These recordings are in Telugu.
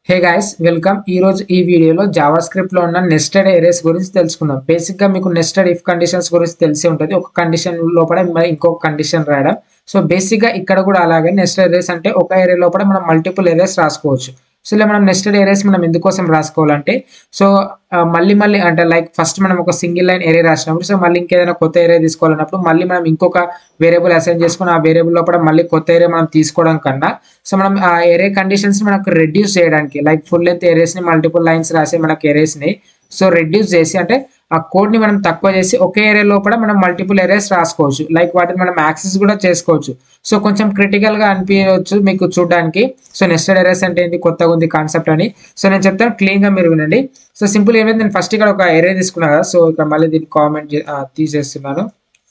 హే గైస్ వెల్కమ్ ఈ రోజు ఈ వీడియోలో జావా స్క్రిప్ట్ లో ఉన్న నెస్టెడ్ ఏరియాస్ గురించి తెలుసుకుందాం బేసిక్ గా మీకు నెస్టెడ్ ఇఫ్ కండిషన్స్ గురించి తెలిసి ఉంటుంది ఒక కండిషన్ లోపల మరి ఇంకొక కండిషన్ రాయడం సో బేసిక్ గా ఇక్కడ కూడా అలాగే నెస్టెడ్ ఏరియాస్ అంటే ఒక ఏరియా లోపల మనం మల్టిపుల్ ఏరియాస్ రాసుకోవచ్చు సో ఇలా మనం నెస్టెడ్ ఏరియాస్ మనం ఎందుకోసం రాసుకోవాలంటే సో ఆ, మళ్ళీ మళ్ళీ అంటే లైక్ ఫస్ట్ మనం ఒక సింగిల్ లైన్ ఏరియా రాసినప్పుడు సో మళ్ళీ ఇంకేదైనా కొత్త ఏరియా తీసుకోవాలన్నప్పుడు మళ్ళీ మనం ఇంకొక వేరియబుల్ అసైన్ చేసుకుని ఆ వేరియబుల్ లోపల మళ్ళీ కొత్త ఏరియా మనం తీసుకోవడం కన్నా సో మనం ఆ ఏరియా కండిషన్స్ మనకు రెడ్యూస్ చేయడానికి లైక్ ఫుల్ లెంత్ ఏరియాస్ ని మల్టిపుల్ లైన్స్ రాసి మనకి ఏరియాస్ ని సో రెడ్యూస్ చేసి అంటే ఆ కోడ్ ని మనం తక్కువ చేసి ఒకే ఏరియా లోపల మనం మల్టిపుల్ ఏరియాస్ రాసుకోవచ్చు లైక్ వాటిని మనం యాక్సెస్ కూడా చేసుకోవచ్చు సో కొంచెం క్రిటికల్ గా అనిపించవచ్చు మీకు చూడడానికి సో నెస్టెడ్ ఏరియాస్ అంటే ఏంటి కొత్తగా ఉంది కాన్సెప్ట్ అని సో నేను చెప్తాను క్లీన్ గా మీరు వినండి సో సింపుల్ ఏమైంది నేను ఫస్ట్ ఇక్కడ ఒక ఏరియా తీసుకున్నా కదా సో ఇక్కడ మళ్ళీ దీన్ని కామెంట్ తీసేస్తున్నాను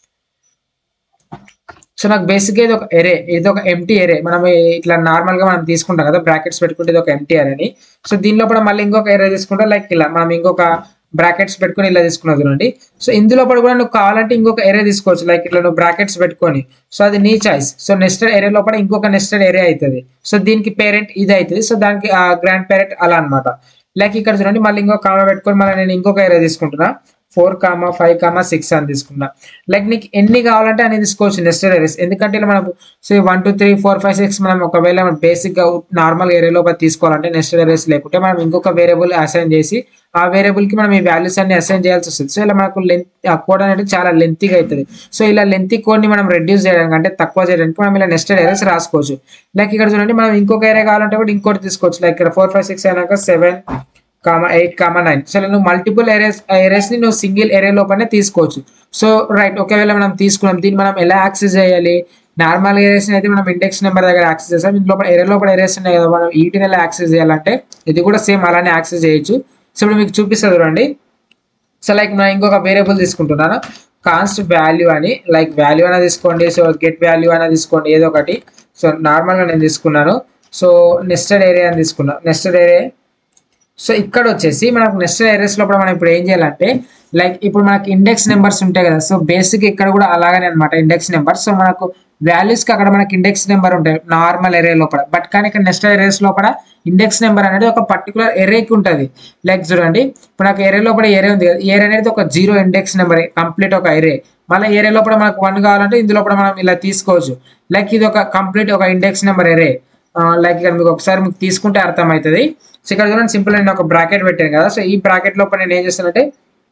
సో నాకు బేసిక్ ఇది ఒక ఎరే ఇది ఒక ఎంటీ ఎరే మనం ఇట్లా నార్మల్ గా మనం తీసుకుంటాం కదా బ్రాకెట్స్ పెట్టుకుంటే ఇది ఒక ఎంటీ ఎరే అని సో దీనిలో కూడా మళ్ళీ ఇంకొక ఎరే తీసుకుంటే లైక్ ఇలా మనం ఇంకొక బ్రాకెట్స్ పెట్టుకొని ఇలా తీసుకున్నా చూడండి సో ఇందులో కూడా నువ్వు కావాలంటే ఇంకొక ఎరే తీసుకోవచ్చు లైక్ ఇట్లా నువ్వు బ్రాకెట్స్ పెట్టుకొని సో అది నీ చాయిస్ సో నెస్టెడ్ ఏరియా లోపల ఇంకొక నెస్టెడ్ ఏరియా అవుతుంది సో దీనికి పేరెంట్ ఇది అవుతుంది సో దానికి గ్రాండ్ పేరెంట్ అలా అన్నమాట లైక్ ఇక్కడ చూడండి మళ్ళీ ఇంకొక కామా పెట్టుకొని మళ్ళీ నేను ఇంకొక ఏరియా తీసుకుంటున్నా four comma five comma six అని తీసుకున్నా లైక్ నీకు ఎన్ని కావాలంటే అని తీసుకోవచ్చు నెస్టెడ్ ఏరియాస్ ఎందుకంటే ఇలా మనం so one two three four five six మనం ఒకవేళ బేసిక్ గా నార్మల్ ఏరియా లోపల తీసుకోవాలంటే నెస్టెడ్ ఏరియాస్ లేకుంటే మనం ఇంకొక వేరియబుల్ అసైన్ చేసి ఆ వేరియబుల్ కి మనం ఈ వాల్యూస్ అన్ని అసైన్ చేయాల్సి వస్తుంది సో ఇలా మనకు లెంత్ ఆ కోడ్ అనేది చాలా లెంతీగా అవుతుంది సో ఇలా లెంతీ కోడ్ ని మనం రెడ్యూస్ చేయడానికి అంటే తక్కువ చేయడానికి మనం ఇలా నెస్టెడ్ ఏరియాస్ రాసుకోవచ్చు లైక్ ఇక్కడ చూడండి మనం ఇంకొక ఏరియా కావాలంటే కూడా ఇంకోటి తీసుకోవచ్చు లైక్ ఇక్కడ ఫోర్ ఫైవ్ సిక్స్ అయినాక seven comma eight comma nine so నువ్వు మల్టిపుల్ ఏరియాస్ ఏరియాస్ ని నువ్వు సింగిల్ ఏరియా లోపలనే తీసుకోవచ్చు సో రైట్ ఒకవేళ మనం తీసుకున్నాం దీన్ని మనం ఎలా యాక్సెస్ చేయాలి నార్మల్ ఏరియాస్ అయితే మనం ఇండెక్స్ నెంబర్ దగ్గర యాక్సెస్ చేస్తాం ఇందులో ఏరియా లోపల ఏరియాస్ ఉన్నాయి కదా మనం వీటిని ఎలా యాక్సెస్ చేయాలంటే ఇది కూడా సేమ్ అలానే యాక్సెస్ చేయొచ్చు సో ఇప్పుడు మీకు చూపిస్తుంది చూడండి సో లైక్ నేను ఇంకొక వేరియబుల్ తీసుకుంటున్నాను కాన్స్ట్ వాల్యూ అని లైక్ వాల్యూ అయినా తీసుకోండి సో గెట్ వాల్యూ అయినా తీసుకోండి ఏదో ఒకటి సో నార్మల్గా నేను తీసుకున్నాను సో నెస్టెడ్ ఏరియా అని తీసుకున్నాను నెస్టెడ్ ఏరియా సో ఇక్కడ వచ్చేసి మనకు నెక్స్ట్ ఏరియాస్ లోపల మనం ఇప్పుడు ఏం చేయాలంటే లైక్ ఇప్పుడు మనకి ఇండెక్స్ నెంబర్స్ ఉంటాయి కదా సో బేసిక్ ఇక్కడ కూడా అలాగనే అనమాట ఇండెక్స్ నెంబర్ సో మనకు వాల్యూస్ కి అక్కడ మనకి ఇండెక్స్ నెంబర్ ఉంటాయి నార్మల్ ఏరియా లోపల బట్ కానీ ఇక్కడ నెక్స్ట్ ఏరియాస్ లోపల ఇండెక్స్ నెంబర్ అనేది ఒక పర్టికులర్ ఏరియాకి ఉంటుంది లైక్ చూడండి ఇప్పుడు నాకు ఏరియా లోపల ఏరియా ఉంది కదా ఏరియా అనేది ఒక జీరో ఇండెక్స్ నెంబర్ కంప్లీట్ ఒక ఏరియా మళ్ళీ ఏరియా లోపల మనకు వన్ కావాలంటే ఇందులో కూడా మనం ఇలా తీసుకోవచ్చు లైక్ ఇది ఒక కంప్లీట్ ఒక ఇండెక్స్ నెంబర్ ఏరే లైక్ ఇక్కడ మీకు ఒకసారి మీకు తీసుకుంటే అర్థమవుతుంది సో ఇక్కడ చూడండి సింపుల్ నేను ఒక బ్రాకెట్ పెట్టాను కదా సో ఈ బ్రాకెట్ లోపల నేను ఏం చేస్తానంటే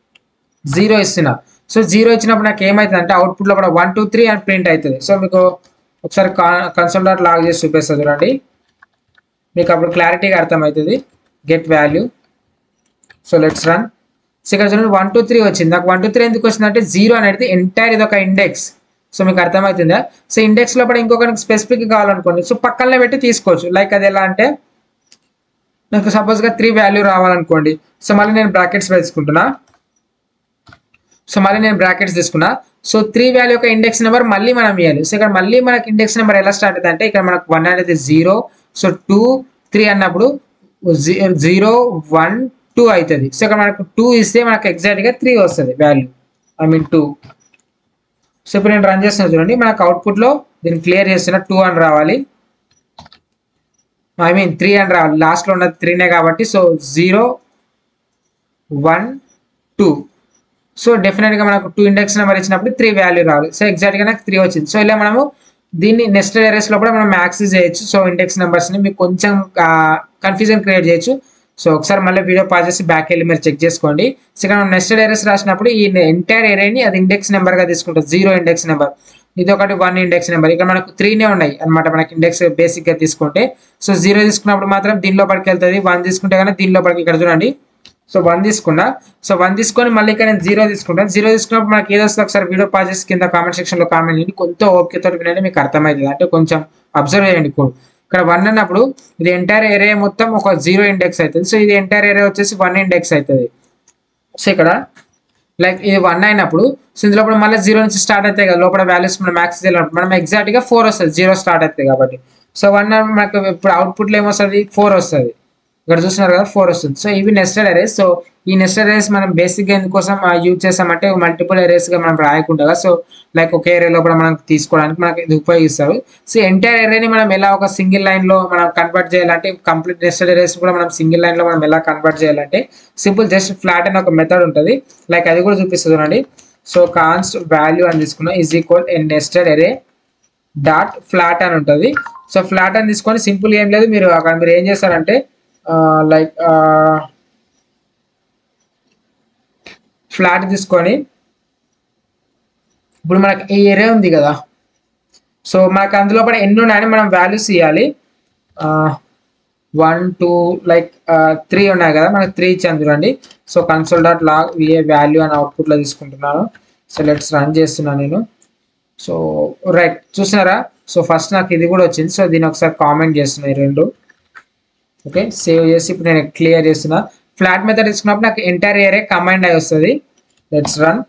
జీరో ఇస్తున్నా సో జీరో ఇచ్చినప్పుడు నాకు ఏమవుతుంది అంటే అవుట్పుట్ లోపల వన్ టూ త్రీ అని ప్రింట్ అవుతుంది సో మీకు ఒకసారి కన్సోల్ డాట్ లాగ్ చేసి చూపిస్తుంది చూడండి మీకు అప్పుడు క్లారిటీగా అర్థమవుతుంది get value so let's run so ఇక్కడ చూడండి వన్ టూ త్రీ వచ్చింది నాకు వన్ టూ త్రీ ఎందుకు వచ్చిందంటే జీరో అనేది ఎంటైర్ ఇది ఒక ఇండెక్స్ సో మీకు అర్థమవుతుందా సో ఇండెక్స్ లోపల ఇంకొక స్పెసిఫిక్ కావాలనుకోండి సో పక్కనే పెట్టి తీసుకోవచ్చు లైక్ అది ఎలా అంటే నాకు సపోజ్గా త్రీ వాల్యూ రావాలనుకోండి సో మళ్ళీ నేను బ్రాకెట్స్ వేసుకుంటున్నా సో మళ్ళీ నేను బ్రాకెట్స్ తీసుకున్నా సో త్రీ వాల్యూ యొక్క ఇండెక్స్ నెంబర్ మళ్ళీ మనం ఇవ్వాలి సో ఇక్కడ మళ్ళీ మనకి ఇండెక్స్ నెంబర్ ఎలా స్టార్ట్ అవుతుంది అంటే ఇక్కడ మనకు వన్ అనేది జీరో సో టూ త్రీ అన్నప్పుడు జీరో వన్ టూ అవుతుంది సో ఇక్కడ మనకు టూ ఇస్తే మనకు ఎగ్జాక్ట్గా త్రీ వస్తుంది value I mean two so ఇప్పుడు నేను రన్ చేస్తున్నా చూడండి మనకు అవుట్పుట్లో దీన్ని క్లియర్ చేస్తున్నా టూ అని రావాలి ఐ మీన్ త్రీ అని రావాలి లాస్ట్లో ఉన్నది త్రీనే కాబట్టి so zero one two so డెఫినెట్గా మనకు టూ ఇండెక్స్ నెంబర్ ఇచ్చినప్పుడు త్రీ వాల్యూ రావాలి సో ఎగ్జాక్ట్గా నాకు త్రీ వచ్చింది సో ఇలా మనము దీన్ని నెక్స్ట్ ఏరియాస్లో కూడా మనం యాక్సెస్ చేయొచ్చు సో ఇండెక్స్ నెంబర్స్ని మీకు కొంచెం కన్ఫ్యూజన్ క్రియేట్ చేయొచ్చు సో ఒకసారి మళ్ళీ వీడియో పాస్ చేసి బ్యాక్ వెళ్ళి మీరు చెక్ చేసుకోండి సో ఇక్కడ మనం నెక్స్ట్ ఏరియాస్ రాసినప్పుడు ఈ ఎంటైర్ ఏరియాని అది ఇండెక్స్ నెంబర్గా తీసుకుంటుంది జీరో ఇండెక్స్ నెంబర్ ఇది ఒకటి వన్ ఇండెక్స్ నెంబర్ ఇక్కడ మనకు త్రీనే ఉన్నాయి అనమాట మనకి ఇండెక్స్ బేసిక్ గా తీసుకుంటే సో జీరో తీసుకున్నప్పుడు మాత్రం దీని లోపలికి వెళ్తుంది వన్ తీసుకుంటే కానీ దీని లోపలికి ఇక్కడ చూడండి సో వన్ తీసుకున్నా సో వన్ తీసుకొని మళ్ళీ ఇక్కడ నేను జీరో తీసుకుంటాను జీరో తీసుకున్నప్పుడు మనకి ఏదో వస్తుంది ఒకసారి వీడియో పాస్ చేసి కింద కామెంట్ సెక్షన్ లో కామెంట్ చేయండి కొంత ఓపికతో వినండి మీకు అర్థమవుతుంది అంటే కొంచెం అబ్జర్వ్ చేయండి కోడ్ ఇక్కడ వన్ అన్నప్పుడు ఇది ఎంటైర్ ఏరియా మొత్తం ఒక జీరో ఇండెక్స్ అవుతుంది సో ఇది ఎంటైర్ ఏరియా వచ్చేసి వన్ ఇండెక్స్ అవుతుంది సో ఇక్కడ లైక్ ఇది వన్ అయినప్పుడు సో ఇందులో లోపల మళ్ళీ జీరో నుంచి స్టార్ట్ అవుతాయి కదా లోపల వాల్యూస్ మనం మ్యాక్స్ చేయాలన్నప్పుడు మనం ఎగ్జాక్ట్ గా ఫోర్ వస్తుంది జీరో స్టార్ట్ అవుతుంది కాబట్టి సో వన్ మనకు ఇప్పుడు అవుట్పుట్లో ఏమొస్తుంది ఫోర్ వస్తుంది ఇక్కడ చూస్తున్నారు కదా ఫోర్ వస్తుంది సో ఇవి నెస్టెడ్ అరే సో ఈ నెస్టెడ్ ఎరేస్ మనం బేసిక్గా ఎందుకోసం యూజ్ చేస్తామంటే మల్టిపుల్ ఎరేస్గా మనం రాయకుండా సో లైక్ ఒక ఏరియాలో కూడా మనం తీసుకోవడానికి మనకి ఇది ఉపయోగిస్తారు సో ఎంటైర్ ఏరియాని మనం ఎలా ఒక సింగిల్ లైన్లో మనం కన్వర్ట్ చేయాలంటే కంప్లీట్ నెస్టెడ్ ఎరేస్ కూడా మనం సింగిల్ లైన్లో మనం ఎలా కన్వర్ట్ చేయాలంటే సింపుల్ జస్ట్ ఫ్లాట్ అని ఒక మెథడ్ ఉంటుంది లైక్ అది కూడా చూపిస్తుంది చూడండి సో కాన్స్ట్ వాల్యూ అని తీసుకున్నాం is equal N nested array dot flat అని ఉంటుంది సో ఫ్లాట్ అని తీసుకొని సింపుల్ ఏం లేదు మీరు అక్కడ మీరు ఏం చేస్తారంటే లైక్ ఫ్లాట్ తీసుకొని ఇప్పుడు మనకి ఈ ఏరే ఉంది కదా సో మనకు అందులో కూడా ఎన్ని ఉన్నాయని మనం వాల్యూస్ ఇవ్వాలి వన్ టూ లైక్ త్రీ ఉన్నాయి కదా మనకి త్రీ ఇచ్చాను చూడండి so console dot log VA value అని అవుట్పుట్లో తీసుకుంటున్నాను సో లెట్స్ రన్ చేస్తున్నాను నేను సో రైట్ చూసినారా సో ఫస్ట్ నాకు ఇది కూడా వచ్చింది సో దీన్ని ఒకసారి కామెంట్ చేస్తున్నాయి రెండు ఓకే సేవ్ చేసి ఇప్పుడు నేను క్లియర్ చేస్తున్నా ఫ్లాట్ మెథడ్ తీసుకున్నప్పుడు నాకు ఎంటైర్ ఏరియా కమాండ్ అయి వస్తుంది లెట్స్ రన్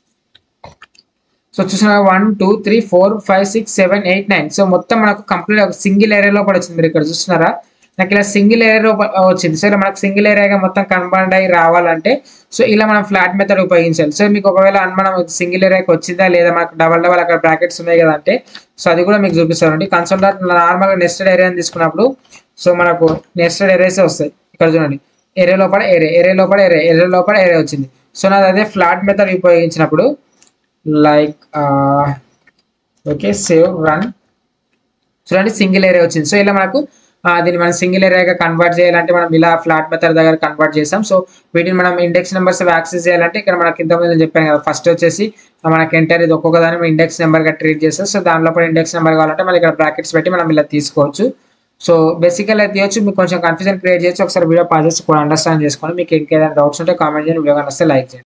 సో చూసిన one two three four five six seven eight nine so మొత్తం మనకు కంప్లీట్ ఒక సింగిల్ ఏరియాలో కూడా వచ్చింది మీరు ఇక్కడ చూస్తున్నారా నాకు ఇలా సింగిల్ ఏరియా వచ్చింది సో ఇలా మనకు సింగిల్ ఏరియాగా మొత్తం కన్బౌండ్ అయ్యి రావాలంటే సో ఇలా మనం ఫ్లాట్ మెథడ్ ఉపయోగించాలి సో మీకు ఒకవేళ మనం సింగిల్ ఏరియాకి వచ్చిందా లేదా మనకు డబల్ డబల్ అక్కడ బ్రాకెట్స్ ఉన్నాయి కదా అంటే సో అది కూడా మీకు చూపిస్తారండి కన్సోల్ డాట్ నార్మల్గా నెస్టెడ్ ఏరియా తీసుకున్నప్పుడు సో మనకు నెస్టెడ్ ఏరియాసే వస్తాయి ఇక్కడ చూడండి ఏరియా లోపల ఏరియా ఏరియా లోపల ఏరియా ఏరియా లోపల ఏరియా వచ్చింది సో నాది అదే ఫ్లాట్ మెథడ్ ఉపయోగించినప్పుడు లైక్ ఓకే సేవ్ రన్ చూడండి సింగిల్ ఏరియా వచ్చింది సో ఇలా మనకు దీన్ని మనం సింగిల్ ఏరియాగా కన్వర్ట్ చేయాలంటే మనం ఇలా ఫ్లాట్ మెథడ్ దగ్గర కన్వర్ట్ చేసాం సో వీటిని మనం ఇండెక్స్ నెంబర్స్ యాక్సెస్ చేయాలంటే ఇక్కడ మనకి ఇంతకుముందు నేను చెప్పాను కదా ఫస్ట్ వచ్చేసి మనకి ఎంటర్ ఇది ఒక్కొక్క దాన్ని ఇండెక్స్ నెంబర్గా ట్రీట్ చేస్తాం సో దానిలో కూడా ఇండెక్స్ నెంబర్ కావాలంటే మళ్ళీ ఇక్కడ బ్రాకెట్స్ పెట్టి మనం ఇలా తీసుకోవచ్చు సో బేసికల్ అయితే తీయచ్చు మీకు కొంచెం కన్ఫ్యూజన్ క్రియేట్ చేయొచ్చు ఒకసారి వీడియో పాస్ చేసి కూడా అండర్స్టాండ్ చేసుకోండి మీకు ఇంకేదైనా డౌట్స్ ఉంటే కామెంట్ చేయండి వీడియో కనిస్తే లైక్ చేయండి